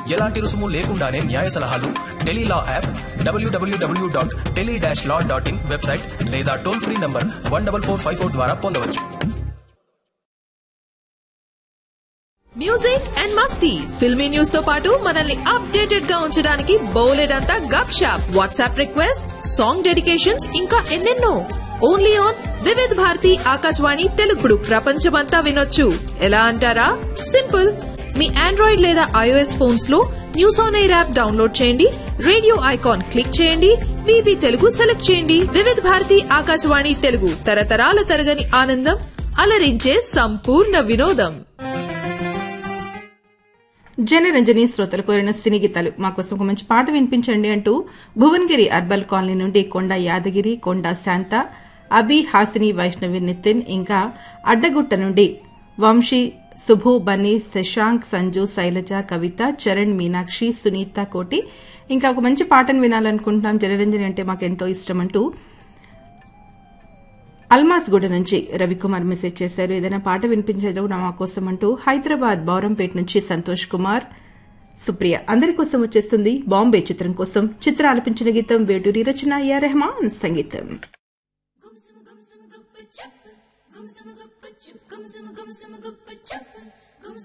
ఎలాంటి రుసుము లేకుండానే న్యాయ సలహాలు tele law app W W W dot tele dash law dot in website లేదా toll free number one double four five four ద్వారా పొందవచ్చు మ్యూజిక్ అండ్ మస్తీ ఫిల్మీ న్యూస్ తో పాటు మనల్ని అప్డేటెడ్ గా ఉంచడానికి బౌలెడంతా Gup Shup WhatsApp request song dedications ఇంకా ఎన్నెన్నో ఓన్లీ ఆన్ వివిధ్ భారతి ఆకాశవాణి తెలుగుడు ప్రపంచమంతా వినొచ్చు ఎలా అంటారా సింపుల్ మీ ఆండ్రాయిడ్ లేదా ఐఓఎస్ ఫోన్స్ లో news on air app download చేయండి రేడియో ఐకాన్ క్లిక్ చేయండి వివి తెలుగు సెలెక్ట్ చేయండి వివిధ భారతి ఆకాశవాణి తెలుగు తరతరాల తరగని ఆనందం అలరించే సంపూర్ణ వినోదం జనరంజని శ్రోతలు కోరిన సినీ గీతాలు మా కోసం ఒక మంచి పాట వినిపించండి అంటూ భువనగిరి అర్బల్ కాలనీ నుండి కొండ యాదగిరి కొండ శాంత అభి హాసిని వైష్ణవి నితిన్ ఇంకా అడ్డగుట్ట నుండి వంశీ శుభు బన్నీ శశాంక్ సంజు శైలజ కవిత చరణ్ మీనాక్షి సునీత కోటి ఇంకా ఒక మంచి పాటను వినాలనుకుంటున్నాం జనరంజని అంటే మాకు ఎంతో ఇష్టం అంటూ అల్మాస్ గూడ నుంచి రవికుమార్ మెసేజ్ చేశారు ఏదైనా పాట వినిపించడం నా కోసం అంటూ హైదరాబాద్ బౌరంపేట నుంచి సంతోష్ కుమార్ సుప్రియ అందరి కోసం వచ్చేస్తుంది బాంబే చిత్రం కోసం చిత్ర ఆలపించిన గీతం వేటూరి రచన యా రెహమాన్ సంగీతం Gum sum gum sum gup chup, gum sum gup chup, gum sum gum sum gup chup.